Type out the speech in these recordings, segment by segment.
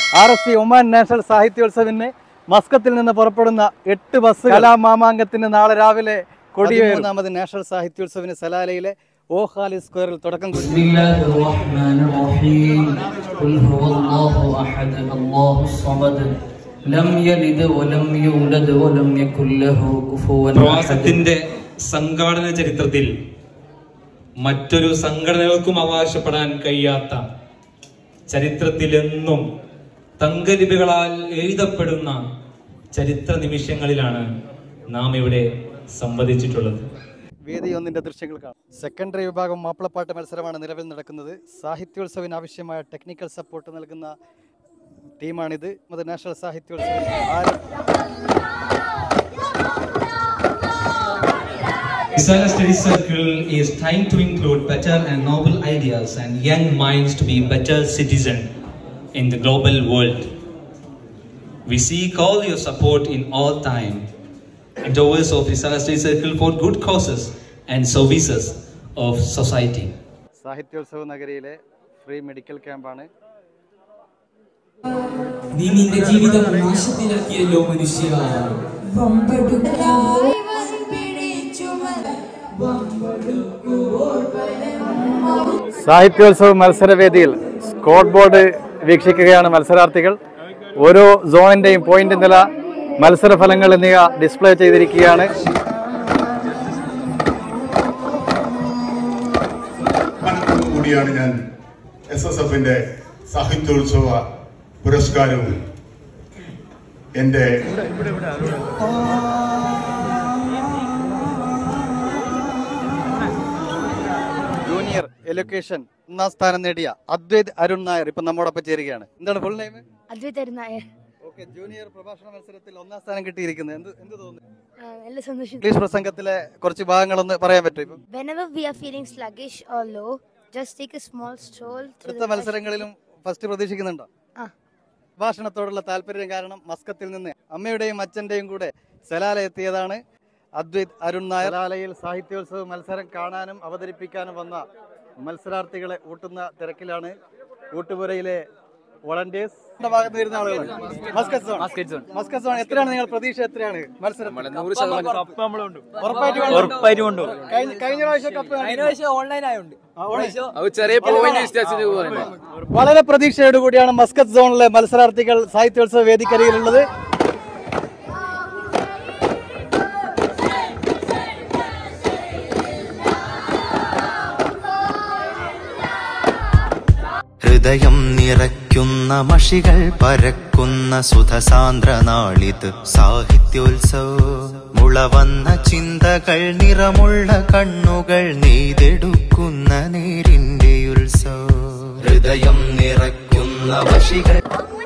R S C Oman national സാഹിത്യോത്സവിന് മസ്കത്തിൽ നിന്ന് പുറപ്പെടുന്ന എട്ട് ബസ് കലാമാമാങ്കത്തിന് നാളെ രാവിലെ കൊടിയേറുന്നാമത് നാഷണൽ സാഹിത്യോത്സവിന് സലാലയിലെ ഓ ഖാലി സ്ക്വയറിൽ തുടക്കം കുറിച്ചു بسم الله الرحمن الرحيم قل هو الله أحد الله الصمد لم يلد ولم يولد ولم يكن له كفوا أحد പ്രവാസത്തിന്റെ സംഘാടന ചരിത്രത്തിൽ മറ്റൊരു സംഘടനകൾക്കും അവകാശപ്പെടാൻ കഴിയാത്ത ചരിത്രത്തിലെന്നും തങ്കലിപികളാൽ എഴുതപ്പെടുന്ന ചരിത്ര നിമിഷങ്ങളിലാണ് നാം ഇവിടെ സംവദിച്ചിട്ടുള്ളത് വേദി ഒന്നിന്റെ ദൃശ്യങ്ങൾ കാണാം സെക്കൻഡറി വിഭാഗം മാപ്പിളപ്പാട്ട് മത്സരമാണ് നിലവിൽ നടക്കുന്നത് സാഹിത്യോത്സവിന് ആവശ്യമായ ടെക്നിക്കൽ സപ്പോർട്ട് നൽകുന്ന ടീമാണിത് അത് നാഷണൽ സാഹിത്യോത്സവം ആരം Isala Study Circle is trying to include better and noble ideas and young minds to be better citizens in the global world. We seek all your support in all time endeavors of Isala Study Circle for good causes and services of society. സാഹിത്യോത്സവ നഗരിയിലെ free medical ക്യാമ്പാണ് നീ നിന്റെ ജീവിതം നാശത്തിലാക്കിയല്ലോ മനുഷ്യ സാഹിത്യോത്സവ മത്സരവേദിയിൽ score board വീക്ഷിക്കുകയാണ് മത്സരാർത്ഥികൾ ഓരോ സോണിന്റെയും point നില മത്സരഫലങ്ങൾ എന്നിവ ഡിസ്പ്ലേ ചെയ്തിരിക്കുകയാണ് അഭിമാനത്തോടു കൂടിയാണ് ഞാൻ എസ് എസ് എഫിന്റെ സാഹിത്യോത്സവ പുരസ്കാരവും എന്റെ ജൂനിയർ എലൊക്കേഷൻ ഒന്നാം സ്ഥാനം നേടിയ അദ്വൈത് അരുൺ നായർ ഇപ്പൊ നമ്മോടൊപ്പം ചേരുകയാണ് എന്താണ് full name Advait Nair okay junior പ്രഭാഷണ മത്സരത്തിൽ ഒന്നാം സ്ഥാനം കിട്ടിയിരിക്കുന്നത് എന്ത് എന്ത് തോന്നുന്നു നല്ല സന്തോഷം ഇംഗ്ലീഷ് പ്രസംഗത്തിലെ കുറച്ച് ഭാഗങ്ങളൊന്ന് പറയാൻ പറ്റും ഇപ്പം Whenever we are feeling sluggish or low, just take a small stroll through അടുത്ത the bush. മത്സരങ്ങളിലും ഫസ്റ്റ് പ്രതീക്ഷിക്കുന്നുണ്ടോ ആ. ഭാഷണത്തോടുള്ള താല്പര്യം കാരണം മസ്കത്തിൽ നിന്ന് അമ്മയുടെയും അച്ഛന്റെയും കൂടെ സലാല എത്തിയതാണ് അദ്വൈത് അരുൺ നായർ സലാലയിൽ സാഹിത്യോത്സവ മത്സരം കാണാനും അവതരിപ്പിക്കാനും വന്ന മത്സരാർത്ഥികളെ ഊട്ടുന്ന തിരക്കിലാണ് ഊട്ടുപുരയിലെ വോളണ്ടിയേഴ്സ് ഭാഗത്ത് വരുന്ന ആളുകൾ മസ്കത്ത് സോൺ മസ്കത്ത് സോൺ എത്രയാണ് നിങ്ങൾ പ്രതീക്ഷ എത്രയാണ് മത്സരം ഉറപ്പായിട്ടും കൊണ്ടുപോകും. കഴിഞ്ഞ- കഴിഞ്ഞ പ്രാവശ്യം കപ്പ് ചെറിയ പോയിന്റ് വളരെ പ്രതീക്ഷയോട് കൂടിയാണ് മസ്കത്ത് സോണിലെ മത്സരാർത്ഥികൾ സാഹിത്യോത്സവ വേദിക്കരികിലുള്ളത് ഹൃദയം നിറയ്ക്കുന്ന മഷികൾ പരക്കുന്ന സുധസാന്ദ്ര നാളിത് സാഹിത്യോത്സവം മുളവന്ന ചിന്തകൾ നിറമുള്ള കണ്ണുകൾ നെയ്തെടുക്കുന്ന നേരിന്റെ ഉത്സവം ഹൃദയം നിറയ്ക്കുന്ന മഷികൾ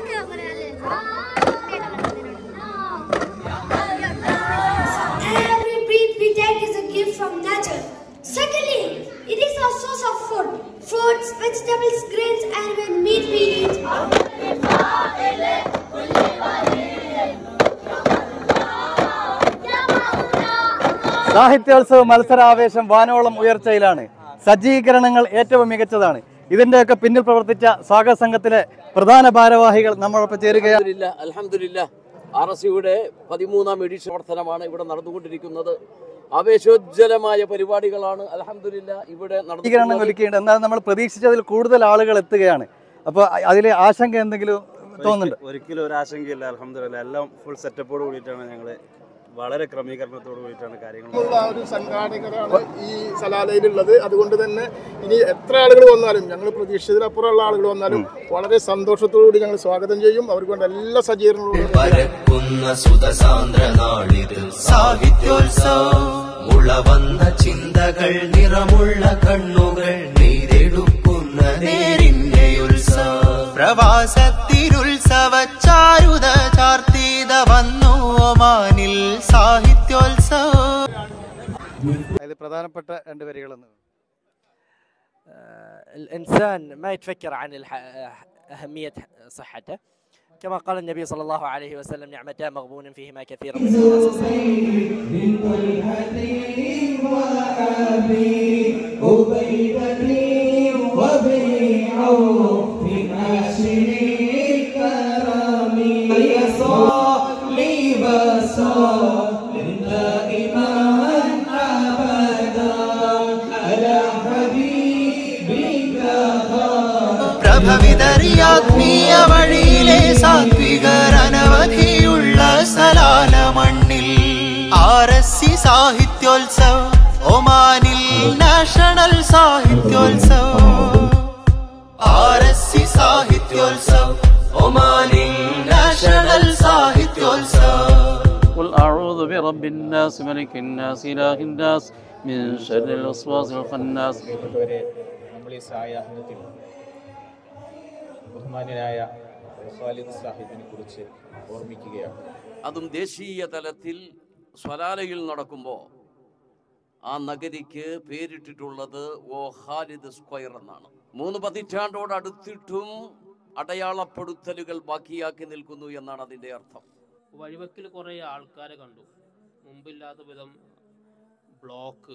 Every breath we take is a gift from nature. Secondly, it is our source of food. Fruits, vegetables, grains, and when meat we eat. സാഹിത്യോത്സവ മത്സരാവേശം വാനോളം ഉയർച്ചയിലാണ് സജ്ജീകരണങ്ങൾ ഏറ്റവും മികച്ചതാണ് ഇതിന്റെയൊക്കെ പിന്നിൽ പ്രവർത്തിച്ച സ്വാഗത സംഘത്തിലെ പ്രധാന ഭാരവാഹികൾ നമ്മളൊപ്പം ചേരുകയാണ് അലഹമില്ല ആർ എസ് സിയുടെ പതിമൂന്നാം എഡിഷൻ പ്രവർത്തനമാണ് ഇവിടെ നടന്നുകൊണ്ടിരിക്കുന്നത് ആവേശോജ്വലമായ പരിപാടികളാണ് അലഹമില്ല ഇവിടെ സജ്ജീകരണം നടന്നുകൊണ്ടിരിക്കുന്നത്. ഒരുക്കിയിട്ടുണ്ട് എന്നാൽ നമ്മൾ പ്രതീക്ഷിച്ചതിൽ കൂടുതൽ ആളുകൾ എത്തുകയാണ് അപ്പോൾ അതിൽ ആശങ്ക എന്തെങ്കിലും തോന്നുന്നുണ്ട് ഒരിക്കലും ഒരു ആശങ്കയില്ല അലഹമില്ല എല്ലാം ഫുൾ സെറ്റപ്പോട് കൂടിയിട്ടാണ് ഞങ്ങൾ വളരെ ക്രമീകരണത്തോട് കൂടിയിട്ടാണ് കാര്യങ്ങൾ ഉള്ള ഒരു സംഘാടകരാണ് ഈ സലാലയിലുള്ളത് അതുകൊണ്ട് തന്നെ ഇനി എത്ര ആളുകൾ വന്നാലും ഞങ്ങൾ പ്രതീക്ഷിച്ചതിലപ്പുറമുള്ള ആളുകൾ വന്നാലും വളരെ സന്തോഷത്തോടു കൂടി ഞങ്ങൾ സ്വാഗതം ചെയ്യും അവർക്ക് വേണ്ട എല്ലാ സജ്ജീകരണങ്ങളും പരക്കുന്ന സുധസാന്ദ്ര നാളിത് സാഹിത്യോത്സവം മുളവന്ന ചിന്തകൾ നിറമുള്ള കണ്ണുകൾ നെയ്തെടുക്കുന്ന നേരിന്റെ ഉത്സവം പ്രവാസത്തിരുത്സവ ചാരുത ചാർത്തിത വന്നു ഒമാനിൽ സാഹിത്യോത്സവം അതിൽ പ്രധാനപ്പെട്ട രണ്ട് വരികളെന്ന് الإنسان ما يتفكر عن الح- أهمية صحته كما قال النبي صلى الله عليه وسلم نعمتان مغبون فيهما كثير من الناس وبين عوف عاشر الكرم പ്രഭവിതറിയാത്മീയ വഴിയിലെ സാത്വികർ അനവധിയുള്ള സലാല മണ്ണിൽ ആർ എസ് സി സാഹിത്യോത്സവ് ഒമാനിൽ national Sahityotsav R S C Sahityotsav ഒമാനിൽ നാഷണൽ സാഹിത്യോത്സവ് قل أعوذ برب الناس ملك الناس إله الناس من شر الوسواس الخناس നമ്മൾ ഈ സായാഹ്നത്തിൽ ബഹുമാന്യനായ ഖാലിദ് സാഹിബിനെ കുറിച്ച് ഓർമ്മിക്കുകയാണ് അതും ദേശീയ തലത്തിൽ സ്വലാലയിൽ നടക്കുമ്പോൾ ആ നഗരിക്ക് പേരിട്ടിട്ടുള്ളത് ഓ ഖാലിദ് സ്ക്വയർ എന്നാണ് മൂന്ന് പതിറ്റാണ്ടോട് അടുത്തിട്ടും അടയാളപ്പെടുത്തലുകൾ ബാക്കിയാക്കി നിൽക്കുന്നു എന്നാണ് അതിൻ്റെ അർത്ഥം വഴിവക്കിൽ കുറേ ആൾക്കാരെ കണ്ടു മുമ്പില്ലാത്ത വിധം ബ്ലോക്ക്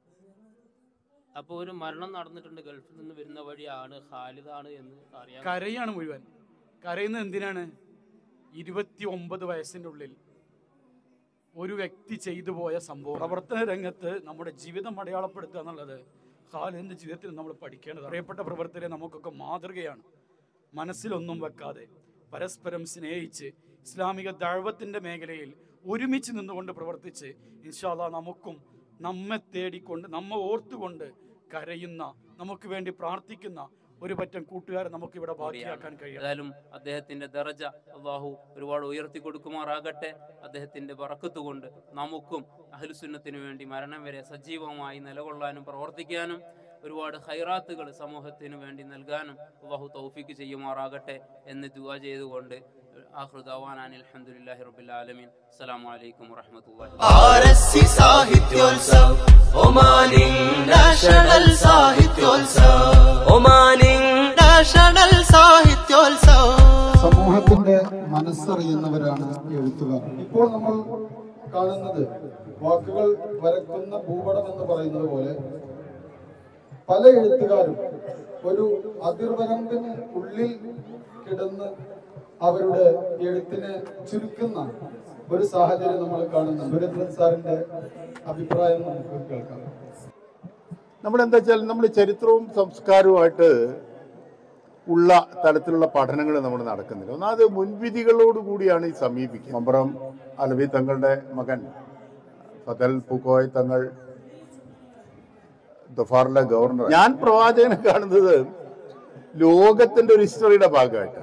അപ്പോൾ ഒരു മരണം നടന്നിട്ടുണ്ട് ഗൾഫിൽ നിന്ന് വരുന്ന വഴിയാണ് ഖാലിദാണ് എന്ന് അറിയാൻ കരയാണ് മുഴുവൻ കരയുന്നത് എന്തിനാണ് ഇരുപത്തി ഒമ്പത് വയസ്സിൻ്റെ ഉള്ളിൽ ഒരു വ്യക്തി ചെയ്തു പോയ സംഭവം പ്രവർത്തന രംഗത്ത് നമ്മുടെ ജീവിതം അടയാളപ്പെടുത്തുക എന്നുള്ളത് ഖാലിദിന്റെ ജീവിതത്തിൽ നമ്മൾ പഠിക്കേണ്ടത് അറിയപ്പെട്ട പ്രവർത്തകരെ നമുക്കൊക്കെ മാതൃകയാണ് മനസ്സിലൊന്നും വെക്കാതെ പരസ്പരം സ്നേഹിച്ച് ഇസ്ലാമിക ദഴവത്തിന്റെ മേഖലയിൽ ഒരുമിച്ച് നിന്നുകൊണ്ട് പ്രവർത്തിച്ച് ഇൻഷാല്ല നമുക്കും നമ്മെ തേടിക്കൊണ്ട് നമ്മെ ഓർത്തുകൊണ്ട് കരയുന്ന നമുക്ക് വേണ്ടി പ്രാർത്ഥിക്കുന്ന ഒരു പറ്റം കൂട്ടുകാരെ നമുക്ക് ഇവിടെ ബാക്കിയാക്കാൻ കഴിയും ഏതായാലും അദ്ദേഹത്തിന്റെ ദറജ അള്ളാഹു ഒരുപാട് ഉയർത്തി കൊടുക്കുമാറാകട്ടെ അദ്ദേഹത്തിന്റെ ബറക്കത്ത് കൊണ്ട് നമുക്കും അഹ്ലുസുന്നത്തിനു വേണ്ടി മരണം വരെ സജീവമായി നിലകൊള്ളാനും പ്രവർത്തിക്കാനും ഒരുപാട് ഹൈറാത്തുകൾ സമൂഹത്തിന് വേണ്ടി നൽകാനും അള്ളാഹു തൗഫീക്ക് ചെയ്യുമാറാകട്ടെ എന്ന് ദുവാ ചെയ്തുകൊണ്ട് ആഹ്റുദാവാൻ അലഹമുല്ലാഹി റബ്ബിൽ ആലമീൻ അസ്സലാമു അലൈക്കും വറഹ്മത്തുള്ളാഹി ആർ എസ് സി സാഹിത്യോത്സവ് ഒമാനിൽ നാഷണൽ സാഹിത്യോത്സവ് ഒമാനിൽ നാഷണൽ സാഹിത്യോത്സവ് സമൂഹത്തിന്റെ മനസ്സറിയുന്നവരാണ് എഴുത്തുകാർ ഇപ്പോൾ നമ്മൾ കാണുന്നത് വാക്കുകൾ വരക്കുന്ന ഭൂപടം എന്ന് പറയുന്നത് പോലെ പല എഴുത്തുകാരും ഒരു അതിർവരമ്പിന് ഉള്ളിൽ കിടന്ന് അവരുടെ എഴുത്തിനെ ചുരുക്കുന്ന ഒരു സാഹചര്യം നമ്മൾ കാണുന്നു സുരേന്ദ്രൻ സാറിന്റെ അഭിപ്രായം നമുക്ക് കേൾക്കാം നമ്മുടെ എന്താ വെച്ചാൽ നമ്മൾ ചരിത്രവും സംസ്കാരവുമായിട്ട് ഉള്ള തലത്തിലുള്ള പഠനങ്ങൾ നമ്മൾ നടക്കുന്നില്ല ഒന്നാമത് മുൻവിധികളോട് കൂടിയാണ് ഈ സമീപിക്കുന്നത് മമ്പറം അലവി തങ്ങളുടെ മകൻ ഫതൽ പൂക്കോയ് തങ്ങൾ ദഫാറിലെ ഗവർണർ ഞാൻ പ്രവാചകനെ കാണുന്നത് ലോകത്തിന്റെ ഒരു ഹിസ്റ്ററിയുടെ ഭാഗമായിട്ടാണ്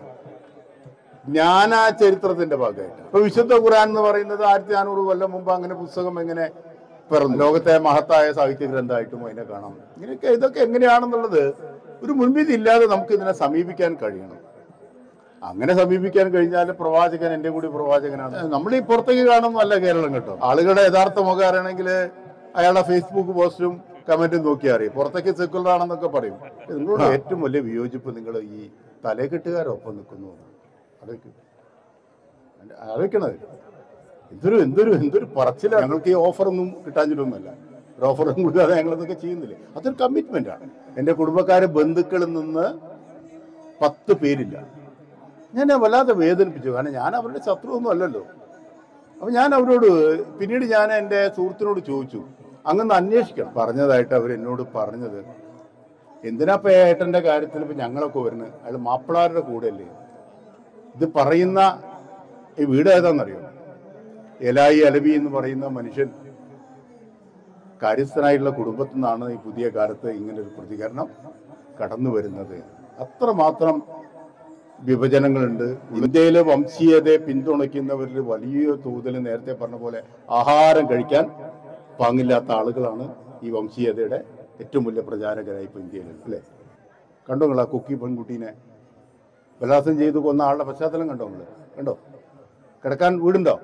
ഞാൻ ആ ചരിത്രത്തിന്റെ ഭാഗമായിട്ട് ഇപ്പൊ വിശുദ്ധ ഖുർആൻ എന്ന് പറയുന്നത് ആയിരത്തി നാനൂറ് കൊല്ലം മുമ്പ് അങ്ങനെ പുസ്തകം എങ്ങനെ പിറന്നു ലോകത്തെ മഹത്തായ സാഹിത്യ ഗ്രന്ഥമായിട്ടും അതിനെ കാണാം ഇങ്ങനെയൊക്കെ ഇതൊക്കെ എങ്ങനെയാണെന്നുള്ളത് ഒരു മുൻവിധി ഇല്ലാതെ നമുക്ക് ഇതിനെ സമീപിക്കാൻ കഴിയണം അങ്ങനെ സമീപിക്കാൻ കഴിഞ്ഞാൽ പ്രവാചകൻ എന്റെ കൂടി പ്രവാചകനാണ് നമ്മൾ ഈ പുറത്തേക്ക് കാണുന്നതല്ല കേരളം കേട്ടോ ആളുകളുടെ യഥാർത്ഥ മുഖം അറിയണമെങ്കിൽ അയാളുടെ ഫേസ്ബുക്ക് പോസ്റ്റും കമന്റും നോക്കിയാൽ അറിയും പുറത്തേക്ക് സെക്കുലർ ആണെന്നൊക്കെ പറയും നിങ്ങളോട് ഏറ്റവും വലിയ വിയോജിപ്പ് നിങ്ങൾ ഈ തലകെട്ടുകാരൊപ്പം നിൽക്കുന്നു ആലോചിക്കും ആലോചിക്കണത് എന്തൊരു എന്തൊരു എന്തൊരു പറച്ചിലാണ് ഞങ്ങൾക്ക് ഈ ഓഫറൊന്നും കിട്ടാഞ്ഞിട്ടൊന്നുമല്ല ഒരു ഓഫറൊന്നും കൊടുക്കാതെ ഞങ്ങളിതൊക്കെ ചെയ്യുന്നില്ലേ അതൊരു കമ്മിറ്റ്മെന്റ് ആണ് എൻ്റെ കുടുംബക്കാരെ ബന്ധുക്കളിൽ നിന്ന് പത്ത് പേരില്ല ഞാൻ വല്ലാതെ വേദനിപ്പിച്ചു കാരണം ഞാൻ അവരുടെ ശത്രുവൊന്നും അല്ലല്ലോ അപ്പൊ ഞാൻ അവരോട് പിന്നീട് ഞാൻ എൻ്റെ സുഹൃത്തിനോട് ചോദിച്ചു അങ്ങനെ അന്വേഷിക്കണം പറഞ്ഞതായിട്ട് അവർ എന്നോട് പറഞ്ഞത് എന്തിനാ ഇപ്പൊ ഏട്ടന്റെ കാര്യത്തിൽ ഇപ്പൊ ഞങ്ങളൊക്കെ വരുന്നത് അയാൾ മാപ്പിളാരുടെ കൂടെ അല്ലേ ഇത് പറയുന്ന ഈ വീട് ഏതാണെന്നറിയോ എലായി അലവി എന്ന് പറയുന്ന മനുഷ്യൻ കാര്യസ്ഥനായിട്ടുള്ള കുടുംബത്തിൽ നിന്നാണ് ഈ പുതിയ കാലത്ത് ഇങ്ങനെ ഒരു പ്രതികരണം കടന്നു വരുന്നത് അത്രമാത്രം വിഭജനങ്ങളുണ്ട് ഇന്ത്യയിലെ വംശീയതയെ പിന്തുണയ്ക്കുന്നവരിൽ വലിയ തോതിൽ നേരത്തെ പറഞ്ഞ പോലെ ആഹാരം കഴിക്കാൻ പാങ്ങില്ലാത്ത ആളുകളാണ് ഈ വംശീയതയുടെ ഏറ്റവും വലിയ പ്രചാരകരായി ഇപ്പോൾ ഇന്ത്യയിലുള്ളത് അല്ലേ കണ്ടോ നിങ്ങൾ ആ കുക്കി പെൺകുട്ടീനെ ബലാത്സം ചെയ്ത് കൊന്ന ആളുടെ പശ്ചാത്തലം കണ്ടോ നിങ്ങൾ കണ്ടോ കിടക്കാൻ വീടുണ്ടോ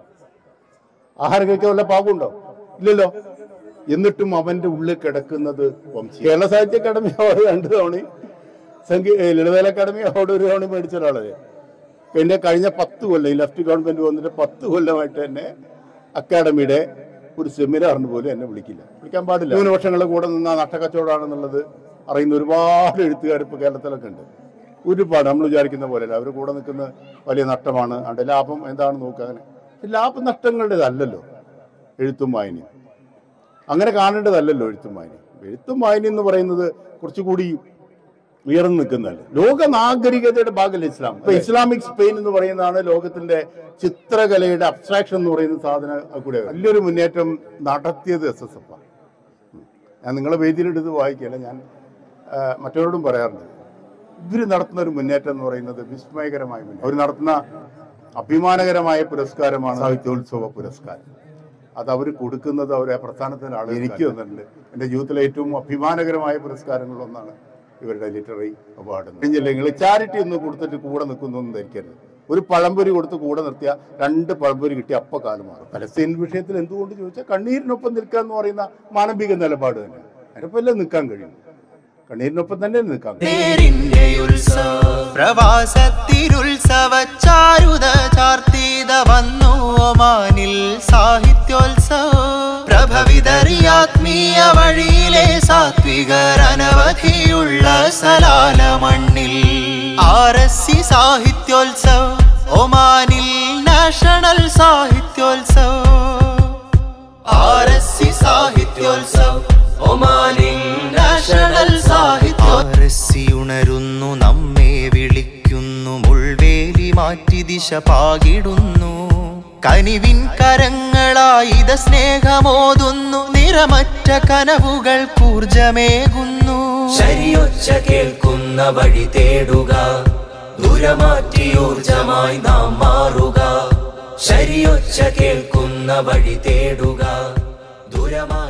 ആഹാരം കഴിക്കാൻ വല്ല പാപമുണ്ടോ ഇല്ലല്ലോ എന്നിട്ടും അവന്റെ ഉള്ളിൽ കിടക്കുന്നത് വംശീയ കേരള സാഹിത്യ അക്കാദമി അവാർഡ് രണ്ട് തവണ സംഗീ ഏ, ലളിതകല അക്കാദമി അവാർഡ് ഒരു തവണ മേടിച്ച ഒരാളത് പിന്നെ കഴിഞ്ഞ പത്ത് കൊല്ലം ഈ ലെഫ്റ്റ് ഗവൺമെന്റ് വന്നിട്ട് പത്ത് കൊല്ലമായിട്ട് തന്നെ അക്കാദമിയുടെ ഒരു സെമിനാറിന് പോലും എന്നെ വിളിക്കില്ല വിളിക്കാൻ പാടില്ല ന്യൂനപക്ഷങ്ങളുടെ കൂടെ നിന്ന നഷ്ടക്കച്ചവടമാണെന്നുള്ളത് അറിയുന്ന ഒരുപാട് എഴുത്തുകാർ ഇപ്പോൾ കേരളത്തിലൊക്കെ ഉണ്ട് ഒരുപാട് നമ്മൾ വിചാരിക്കുന്ന പോലെയല്ല അവർ കൂടെ നിൽക്കുന്ന വലിയ നഷ്ടമാണ് അവിടെ ലാഭം എന്താണ് നോക്കുക അങ്ങനെ ഈ ലാഭനഷ്ടങ്ങളുടേതല്ലല്ലോ എഴുത്തും വായനയും അങ്ങനെ കാണേണ്ടതല്ലല്ലോ എഴുത്തും വായനയും എഴുത്തും വായനയും എന്ന് പറയുന്നത് കുറച്ചുകൂടി ഉയർന്നു നിൽക്കുന്നതല്ല ലോക നാഗരികതയുടെ ഭാഗമല്ല ഇസ്ലാം ഇപ്പൊ ഇസ്ലാമിക് സ്പെയിൻ എന്ന് പറയുന്നതാണ് ലോകത്തിന്റെ ചിത്രകലയുടെ അബ്സ്ട്രാക്ഷൻ എന്ന് പറയുന്ന സാധനം കൂടെ വലിയൊരു മുന്നേറ്റം നടത്തിയത് എസ് എസ് എഫ് ഞാൻ നിങ്ങളെ വേദിയിലെടുത്ത് വായിക്കുകയല്ല ഞാൻ ആ, മറ്റവരോടും പറയാറുണ്ട് ഇവർ നടത്തുന്ന ഒരു മുന്നേറ്റം എന്ന് പറയുന്നത് വിസ്മയകരമായ മുന്നേറ്റം അവർ നടത്തുന്ന അഭിമാനകരമായ പുരസ്കാരമാണ് സാഹിത്യോത്സവ പുരസ്കാരം അത് അവർ കൊടുക്കുന്നത് അവരെ പ്രസ്ഥാനത്തിന് ആൾ എനിക്ക് തന്നിട്ടുണ്ട് എൻ്റെ ജീവിതത്തിലെ ഏറ്റവും അഭിമാനകരമായ പുരസ്കാരങ്ങളിലൊന്നാണ് ഇവരുടെ ലിറ്റററി അവാർഡ് നിങ്ങൾ ചാരിറ്റി ഒന്ന് കൊടുത്തിട്ട് കൂടെ നിൽക്കുന്നൊന്നും ധരിക്കരുത് ഒരു പഴംപൊരി കൊടുത്ത് കൂടെ നിർത്തിയ രണ്ട് പഴംപൊരി കിട്ടിയ അപ്പ കാലം മാറും പലസ്തീൻ വിഷയത്തിൽ എന്തുകൊണ്ട് ചോദിച്ചാൽ കണ്ണീരിനൊപ്പം നിൽക്കുക എന്ന് പറയുന്ന മാനവിക നിലപാട് തന്നെ അതിനൊപ്പം നിൽക്കാൻ കഴിയും കണ്ണീരിനൊപ്പം തന്നെ നിൽക്കാൻ കഴിയും നേരിന്റെ ഉത്സവ പ്രവാസത്തിരുത്സവ ചാരുത ചാർത്തിത വന്നു ഒമാനിൽ സാഹിത്യോത്സവം പ്രഭവിതറിയാത്മീയ വഴിയിലെ സാത്വികർ അനവധിയുള്ള സലാല മണ്ണിൽ ആർ എസ് സി സാഹിത്യോത്സവം ഒമാനിൽ നാഷണൽ സാഹിത്യോത്സവം ആർ എസ് സി സാഹിത്യോത്സവം ഒമാനിൽ നാഷണൽ സാഹിത്യോ ആർ എസ് സി ഉണരുന്നു നമ്മെ വിളിക്കുന്നു മുൾവേലി മാറ്റി ദിശ പാകിടുന്നു കനിവിൻ കരങ്ങളായിത സ്നേഹമോതുന്നു നിറമറ്റ കനവുകൾ കൂർജമേകുന്നു ശരിയൊച്ച കേൾക്കുന്ന വഴി തേടുക ദുരമാറ്റി ഊർജമായി നാം മാറുക ശരിയൊച്ച കേൾക്കുന്ന വഴി തേടുക ദുരമായി